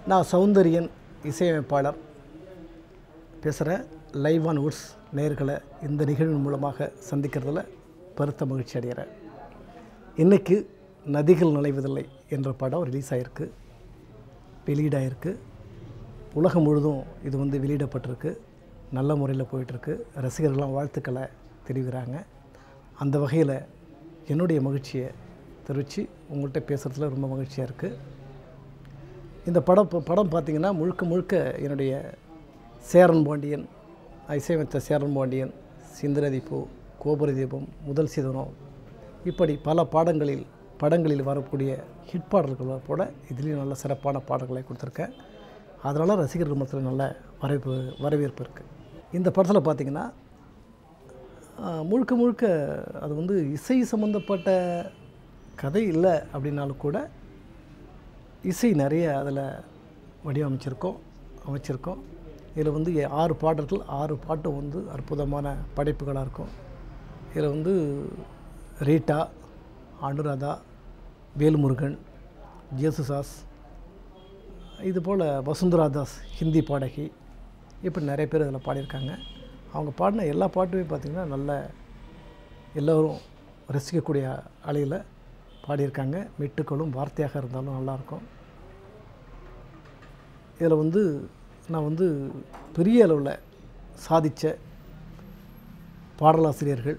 நான் சௌந்தரியன் இசையமைப்பாளர் பேசுகிறேன் லைவ் ஆன் வுட்ஸ் நேயர்களை இந்த நிகழ்வின் மூலமாக சந்திக்கிறதுல பெருத்த மகிழ்ச்சி அடைகிறேன் இன்றைக்கு நதிகள் நுழைவதில்லை என்ற படம் ரிலீஸ் ஆகிருக்கு வெளியீடாயிருக்கு உலகம் முழுதும் இது வந்து வெளியிடப்பட்டிருக்கு நல்ல முறையில் போயிட்டுருக்கு ரசிகர்கள்லாம் வாழ்த்துக்களை தெரிவிக்கிறாங்க அந்த வகையில் என்னுடைய மகிழ்ச்சியை தெரிவித்து உங்கள்கிட்ட பேசுகிறதுல ரொம்ப மகிழ்ச்சியாக இருக்குது இந்த படம் இப்போ படம் பார்த்திங்கன்னா முழுக்க முழுக்க என்னுடைய சேரன் பாண்டியன் இசையமைத்த சேரன் பாண்டியன் சிந்தனதி பூ கோபுர தீபம் முதல் சீதனம் இப்படி பல பாடங்களில் படங்களில் வரக்கூடிய ஹிட் பாடல்களை போட இதுலேயும் நல்ல சிறப்பான பாடல்களை கொடுத்துருக்கேன் அதனால் ரசிகர்கள் மத்தியில் நல்ல வரவேற்பு வரவேற்பு இருக்குது இந்த படத்தில் பார்த்திங்கன்னா ஆஹ், முழுக்க முழுக்க அது வந்து இசை சம்மந்தப்பட்ட கதை இல்லை அப்படின்னாலும் கூட இசை நிறைய அதில் வடிவமைச்சிருக்கோம் அமைச்சிருக்கோம் இதில் வந்து எ- ஆறு பாடல்கள் ஆறு பாட்டும் வந்து அற்புதமான படைப்புகளாக இருக்கும் இதில் வந்து ரீட்டா அனுராதா வேல்முருகன் ஜேசுதாஸ் இது போல் வசுந்தரா தாஸ் ஹிந்தி பாடகி இப்படி நிறைய பேர் அதில் பாடியிருக்காங்க அவங்க பாடின எல்லா பாட்டுமே பார்த்திங்கன்னா நல்ல எல்லோரும் ரசிக்கக்கூடிய அலையில் பாடியிருக்காங்க மெட்டுக்களும் வார்த்தையாக இருந்தாலும் நல்லாயிருக்கும் இதில் வந்து நான் வந்து பெரிய அளவில் சாதித்த பாடலாசிரியர்கள்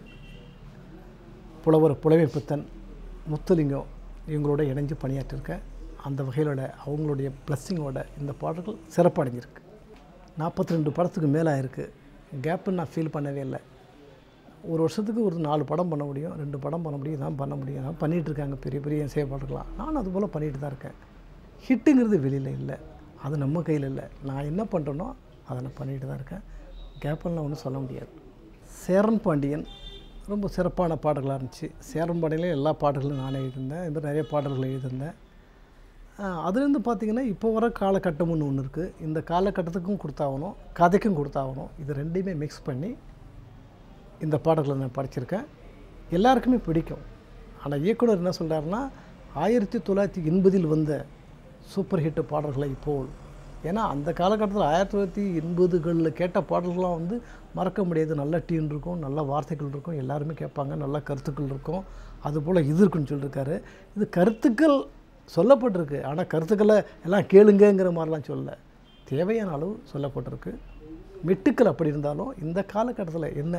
புலவர் புலமைப்பித்தன் முத்துலிங்கம் இவங்களோட இணைஞ்சு பணியாற்றிருக்கேன் அந்த வகையிலோட அவங்களுடைய பிளஸ்ஸிங்கோட இந்த பாடல்கள் சிறப்படைஞ்சிருக்கு நாற்பத்தி ரெண்டு படத்துக்கு மேலே இருக்குது கேப்புன்னு நான் ஃபீல் பண்ணவே இல்லை ஒரு வருஷத்துக்கு ஒரு நாலு படம் பண்ண முடியும் ரெண்டு படம் பண்ண முடியும் தான் பண்ண முடியும் தான் பண்ணிகிட்டு இருக்காங்க பெரிய பெரிய இசை பாட்டுக்கலாம் நானும் அது போல் பண்ணிட்டு தான் இருக்கேன் ஹிட்டுங்கிறது வெளியில் இல்லை அது நம்ம கையில் இல்லை நான் என்ன பண்ணுறேனோ அதை நான் பண்ணிட்டு தான் இருக்கேன் கேப்பெல்லாம் ஒன்றும் சொல்ல முடியாது சேரன் பாண்டியன் ரொம்ப சிறப்பான பாடல்களாக இருந்துச்சு சேரன் பாண்டியன்லேயே எல்லா பாடல்களும் நானே எழுதியிருந்தேன் இது மாதிரி நிறைய பாடல்கள் எழுதியிருந்தேன் ஆஹ் அதுலேருந்து பார்த்தீங்கன்னா இப்போ வர காலகட்டம்னு ஒன்று இருக்குது இந்த காலகட்டத்துக்கும் கொடுத்தாகணும் கதைக்கும் கொடுத்தாகணும் இது ரெண்டையுமே மிக்ஸ் பண்ணி இந்த பாடல்களை நான் படிச்சிருக்கேன் எல்லாருக்குமே பிடிக்கும் ஆனால் இயக்குனர் என்ன சொல்கிறாருன்னா ஆயிரத்தி தொள்ளாயிரத்தி எண்பதில் வந்த சூப்பர் ஹிட் பாடல்களை போல் ஏன்னா அந்த காலகட்டத்தில் ஆயிரத்தி தொள்ளாயிரத்தி எண்பதுகளில் கேட்ட பாடல்கள்லாம் வந்து மறக்க முடியாது நல்ல டீன் இருக்கும் நல்ல வார்த்தைகள் இருக்கும் எல்லாருமே கேட்பாங்க நல்ல கருத்துக்கள் இருக்கும் அதுபோல் இது இருக்குன்னு சொல்லியிருக்காரு இது கருத்துக்கள் சொல்லப்பட்டிருக்கு ஆனால் கருத்துக்களை எல்லாம் கேளுங்கங்கிற மாதிரிலாம் சொல்லலை தேவையான அளவு சொல்லப்பட்டிருக்கு மெட்டுக்கள் அப்படி இருந்தாலும் இந்த காலகட்டத்தில் என்ன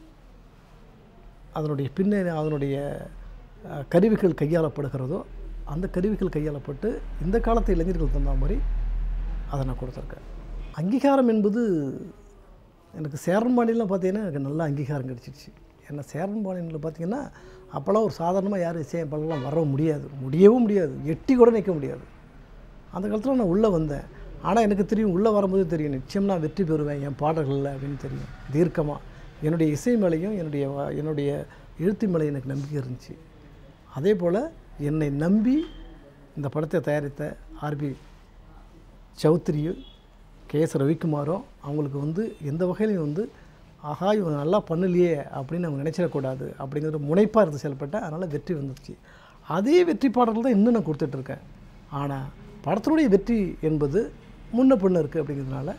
அதனுடைய பின்னணி அதனுடைய அஹ், கருவிகள் கையாளப்படுகிறதோ அந்த கருவிகள் கையாளப்பட்டு இந்த காலத்து இளைஞர்கள் தகுந்த மாதிரி அதை நான் கொடுத்துருக்கேன் அங்கீகாரம் என்பது எனக்கு சேரன் பாண்டியன்லாம் பார்த்தீங்கன்னா எனக்கு நல்ல அங்கீகாரம் கிடச்சிருச்சு ஏன்னா சேரன் பாண்டியனில் பார்த்தீங்கன்னா அப்போல்லாம் ஒரு சாதாரணமாக யாரும் இசையமைப்பாளர்லாம் வர முடியாது முடியவும் முடியாது எட்டி கூட நிற்க முடியாது அந்த காலத்தில் நான் உள்ளே வந்தேன் ஆனால் எனக்கு தெரியும் உள்ளே வரும்போது தெரியும் நிச்சயம் நான் வெற்றி பெறுவேன் என் பாடல்களில் அப்படின்னு தெரியும் தீர்க்கமாக என்னுடைய இசை மேலேயும் என்னுடைய வ- என்னுடைய எழுத்து மேலே எனக்கு நம்பிக்கை இருந்துச்சு அதே போல் என்னை நம்பி இந்த படத்தை தயாரித்த ஆர்பி சௌத்ரியும் கே எஸ் ரவிக்குமாரும் அவங்களுக்கு வந்து எந்த வகையிலையும் வந்து ஆஹா இவங்க நல்லா பண்ணலையே அப்படின்னு அவங்க நினச்சிடக்கூடாது அப்படிங்கிற முனைப்பாக இருந்து செயல்பட்டேன் அதனால் வெற்றி வந்துருச்சு அதே வெற்றி பாடல்கள் தான் இன்னும் நான் கொடுத்துட்ருக்கேன் ஆனால் படத்தினுடைய வெற்றி என்பது முன்ன பின்ன இருக்குது அப்படிங்கிறதுனால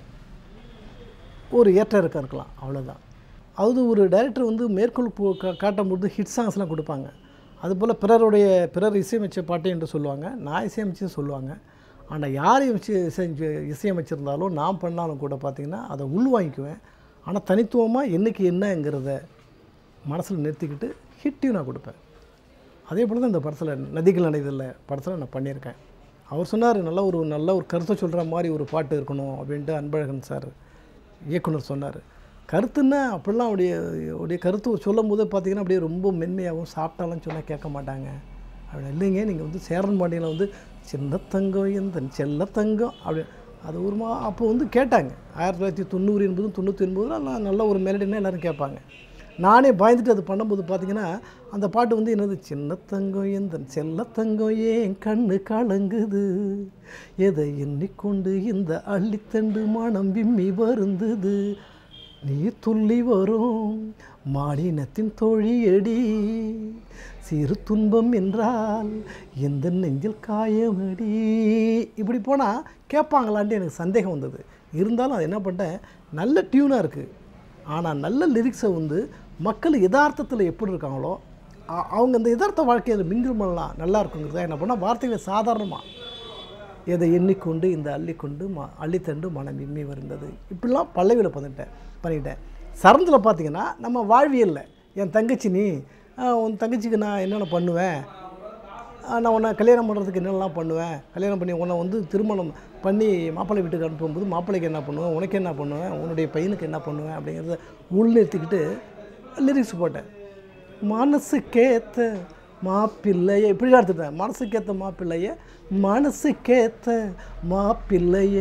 ஒரு ஏற்ற இறக்கம் இருக்கலாம் அவ்வளோதான் அது ஒரு டைரக்டர் வந்து மேற்கோள் போ- கா- காட்டும்போது ஹிட் சாங்ஸ்லாம் கொடுப்பாங்க அதுபோல் பிறருடைய பிறர் இசையமைச்ச பாட்டு என்று சொல்லுவாங்க நான் இசையமைச்சு சொல்லுவாங்க ஆனால் யார் இசை இசைஞ்சு இசையமைச்சிருந்தாலும் நான் பண்ணாலும் கூட பார்த்திங்கன்னா அதை உள்வாங்கிக்குவேன் ஆனால் தனித்துவமாக என்றைக்கு என்னங்கிறத மனசில் நிறுத்திக்கிட்டு ஹிட்டையும் நான் கொடுப்பேன் அதே போல் தான் இந்த படத்தில் நதிகள் நடைதல்ல படத்தில் நான் பண்ணியிருக்கேன் அவர் சொன்னார் நல்ல ஒரு நல்ல ஒரு கருத்தை சொல்கிற மாதிரி ஒரு பாட்டு இருக்கணும் அப்படின்ட்டு அன்பழகன் சார் இயக்குனர் சொன்னார் கருத்துன்னா அப்படிலாம் அவருடைய அவருடைய கருத்து சொல்லும் போது பார்த்தீங்கன்னா அப்படியே ரொம்ப மென்மையாகவும் சாப்பிட்டாலும் சொன்னால் கேட்க மாட்டாங்க அப்படி இல்லைங்க நீங்கள் வந்து சேரன் பாண்டியனில் வந்து சின்ன தங்கம் எந்த செல்ல தங்கம் அப்படி அது ஒரு மா அப்போ வந்து கேட்டாங்க ஆயிரத்தி தொள்ளாயிரத்தி தொண்ணூறு என்பதும் தொண்ணூற்றி ஒன்பதுலாம் நான் நல்ல ஒரு மெலடினா எல்லோரும் கேட்பாங்க நானே பயந்துட்டு அது பண்ணும்போது பார்த்தீங்கன்னா அந்த பாட்டு வந்து என்னது சின்ன தங்கம் எந்த செல்ல தங்கம் ஏன் கண்ணு கலங்குது எதை எண்ணிக்கொண்டு இந்த அள்ளித்தண்டு மனம் விம்மி வருந்தது நீ துள்ளி வரும் மாடினத்தின் தோழியடி சிறு துன்பம் என்றால் எந்த நெஞ்சில் காயமடி இப்படி போனால் கேட்பாங்களான்ட்டு எனக்கு சந்தேகம் வந்தது இருந்தாலும் அது என்ன பண்ணிட்டேன் நல்ல டியூனாக இருக்குது ஆனால் நல்ல லிரிக்ஸை வந்து மக்கள் யதார்த்தத்தில் எப்படி இருக்காங்களோ அ- அவங்க இந்த யதார்த்த வாழ்க்கையில் மிங்கில் பண்ணலாம் நல்லா இருக்குங்கிறத என்ன பண்ணால் வார்த்தைகளை சாதாரணமாக எதை எண்ணிக்கொண்டு இந்த அள்ளிக்கொண்டு ம அள்ளித்தண்டு மனம் விம்மி வருந்தது இப்படிலாம் பல்லவியில் பண்ணிட்டேன் பண்ணிட்டேன் சரந்தில் பார்த்தீங்கன்னா நம்ம வாழ்வியலில் என் தங்கச்சி நீ ஆஹ், உன் தங்கச்சிக்கு நான் என்னென்ன பண்ணுவேன் ஆஹ், நான் உன்னை கல்யாணம் பண்ணுறதுக்கு என்னென்னலாம் பண்ணுவேன் கல்யாணம் பண்ணி உன்னை வந்து திருமணம் பண்ணி மாப்பிள்ளை வீட்டுக்கு அனுப்பும்போது மாப்பிள்ளைக்கு என்ன பண்ணுவேன் உனக்கு என்ன பண்ணுவேன் உன்னுடைய பையனுக்கு என்ன பண்ணுவேன் அப்படிங்கிறத உள்நிறுத்திக்கிட்டு லிரிக்ஸ் போட்டேன் மனசுக்கேத்த மாப்பிள்ளைய இப்படி எடுத்துட்டேன் மனசுக்கேத்த மாப்பிள்ளைய மனசுக்கேத்த மாப்பிள்ளைய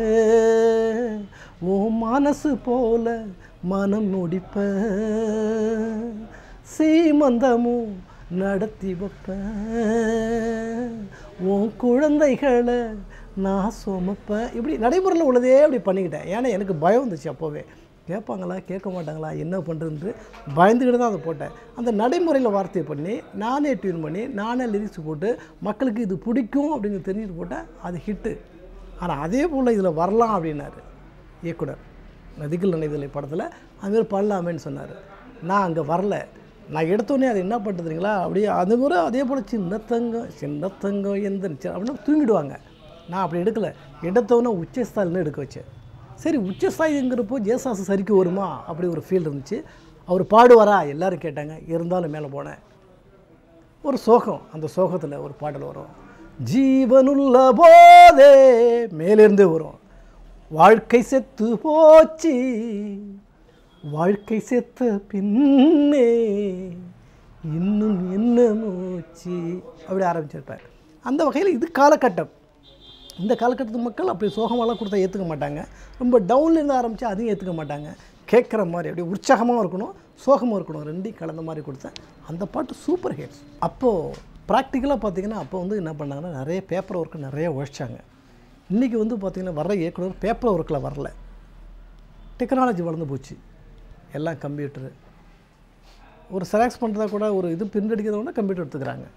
ஓ மனசு போல மனம் முடிப்ப சீமந்தமும் நடத்தி வைப்பேன் உன் குழந்தைகளை நான் சுமப்பேன் இப்படி நடைமுறையில் உள்ளதே அப்படி பண்ணிக்கிட்டேன் ஏன்னா எனக்கு பயம் வந்துச்சு அப்போவே கேட்பாங்களா கேட்க மாட்டாங்களா என்ன பண்ணுறதுன்ட்டு பயந்துக்கிட்டு தான் அதை போட்டேன் அந்த நடைமுறையில் வார்த்தையை பண்ணி நானே டியூன் பண்ணி நானே லிரிக்ஸ் போட்டு மக்களுக்கு இது பிடிக்கும் அப்படின்னு தெரிஞ்சுட்டு போட்டேன் அது ஹிட்டு ஆனால் அதே போல் இதில் வரலாம் அப்படின்னாரு இயக்குனர் நதிகள் நினைவில்லை படத்தில் அதுமாரி பண்ணலாமேன்னு சொன்னார் நான் அங்கே வரல நான் எடுத்தோடனே அது என்ன பண்ணுறதுங்களா அப்படியே அது முறை அதே போல் சின்ன தங்கம் சின்ன தங்கம் எந்த அப்படின்னா தூங்கிடுவாங்க நான் அப்படி எடுக்கலை எடுத்தோன்னே உச்சஸ்தாயில்னு எடுக்க வச்சேன் சரி உச்சஸ்தாயிங்கிறப்போ ஜேசாசு சரிக்கு வருமா அப்படி ஒரு ஃபீல் இருந்துச்சு அவர் பாடுவாரா எல்லாரும் கேட்டாங்க இருந்தாலும் மேலே போனேன் ஒரு சோகம் அந்த சோகத்தில் ஒரு பாடல் வரும் ஜீவனுள்ள போதே மேலிருந்தே வரும் வாழ்க்கை செத்து போச்சு வாழ்க்கை செத்த பின்னே இன்னும் என்ன மூச்சு அப்படி ஆரம்பிச்சிருப்பார் அந்த வகையில் இது காலகட்டம் இந்த காலகட்டத்து மக்கள் அப்படி சோகமெல்லாம் கொடுத்தா ஏற்றுக்க மாட்டாங்க ரொம்ப டவுன்லேருந்து ஆரம்பித்தா அதையும் ஏற்றுக்க மாட்டாங்க கேட்குற மாதிரி அப்படியே உற்சாகமாகவும் இருக்கணும் சோகமாக இருக்கணும் ரெண்டையும் கலந்த மாதிரி கொடுத்தேன் அந்த பாட்டு சூப்பர் ஹிட்ஸ் அப்போது ப்ராக்டிக்கலாக பார்த்தீங்கன்னா அப்போ வந்து என்ன பண்ணாங்கன்னா நிறைய பேப்பர் ஒர்க்கு நிறைய உழைச்சாங்க இன்றைக்கி வந்து பார்த்திங்கன்னா வர்ற இயக்குனர் பேப்பர் ஒர்க்கில் வரல டெக்னாலஜி வளர்ந்து போச்சு எல்லாம் கம்ப்யூட்டரு ஒரு செராக்ஸ் பண்ணுறதா கூட ஒரு இது பிரிண்ட் அடிக்கிறத கூட கம்ப்யூட்டர் எடுத்துக்கிறாங்க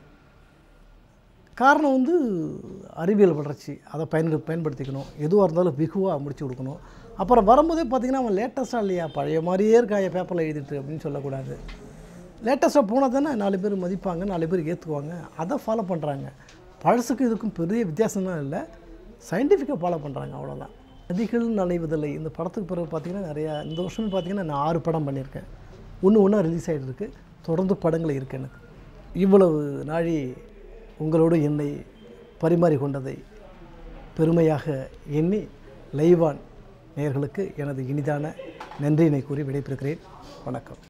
காரணம் வந்து அறிவியல் வளர்ச்சி அதை பயன் பயன்படுத்திக்கணும் எதுவாக இருந்தாலும் வெகுவாக முடிச்சு கொடுக்கணும் அப்புறம் வரும்போதே பார்த்தீங்கன்னா அவன் லேட்டஸ்ட்டாக இல்லையா பழைய மாதிரியே இருக்கா என் பேப்பரில் எழுதிட்டு அப்படின்னு சொல்லக்கூடாது லேட்டஸ்ட்டாக போனால் தானே நாலு பேர் மதிப்பாங்க நாலு பேர் ஏற்றுக்குவாங்க அதை ஃபாலோ பண்ணுறாங்க பழசுக்கும் இதுக்கும் பெரிய வித்தியாசம்லாம் இல்லை சயின்டிஃபிக்காக ஃபாலோ பண்ணுறாங்க அவ்வளோதான் நதிகள் நனைவதில்லை இந்த படத்துக்கு பிறகு பார்த்தீங்கன்னா நிறையா இந்த வருஷமே பார்த்தீங்கன்னா நான் ஆறு படம் பண்ணியிருக்கேன் ஒன்று ஒன்றா ரிலீஸ் ஆகிட்டு இருக்கு தொடர்ந்து படங்கள் இருக்குது எனக்கு இவ்வளவு நாழி உங்களோடு என்னை பரிமாறிக்கொண்டதை பெருமையாக எண்ணி லைவான் நேயர்களுக்கு எனது இனிதான நன்றியினை கூறி விடைபெறுகிறேன் வணக்கம்